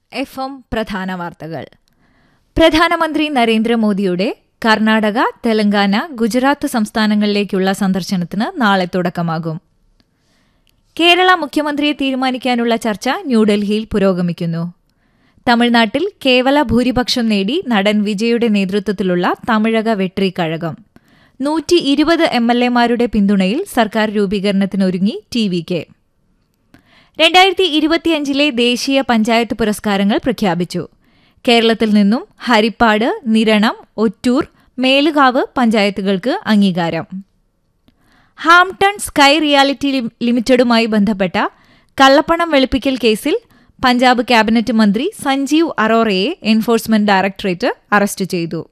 F M പ്രധാന വാർത്തകൾ പ്രധാനമന്ത്രി നരേന്ദ്രമോദിയുടെ കർണാടക തെലങ്കാന ഗുജറാത്ത് സംസ്ഥാനങ്ങളിലേക്കുള്ള സന്ദർശനത്തിന് നാളെ തുടക്കമാകും കേരള മുഖ്യമന്ത്രിയെ തീരുമാനിക്കാനുള്ള ചർച്ച ന്യൂഡൽഹിയിൽ പുരോഗമിക്കുന്നു തമിഴ്നാട്ടിൽ കേവല ഭൂരിപക്ഷം നേടി നടൻ വിജയുടെ നേതൃത്വത്തിലുള്ള തമിഴക വെട്രി കഴകം നൂറ്റി ഇരുപത് എം എൽ എമാരുടെ പിന്തുണയിൽ സർക്കാർ രൂപീകരണത്തിനൊരുങ്ങി ടി വി കെ രണ്ടായിരത്തി ഇരുപത്തിയഞ്ചിലെ ദേശീയ പഞ്ചായത്ത് പുരസ്കാരങ്ങൾ പ്രഖ്യാപിച്ചു കേരളത്തിൽ നിന്നും ഹരിപ്പാട് നിരണം ഒറ്റൂർ മേലുകാവ് പഞ്ചായത്തുകൾക്ക് അംഗീകാരം ഹാംടൺ സ്കൈ റിയാലിറ്റി ലിം- ലിമിറ്റഡുമായി ബന്ധപ്പെട്ട കള്ളപ്പണം വെളുപ്പിക്കൽ കേസിൽ പഞ്ചാബ് ക്യാബിനറ്റ് മന്ത്രി സഞ്ജീവ് അറോറയെ എൻഫോഴ്സ്മെന്റ് ഡയറക്ടറേറ്റ് അറസ്റ്റ് ചെയ്തു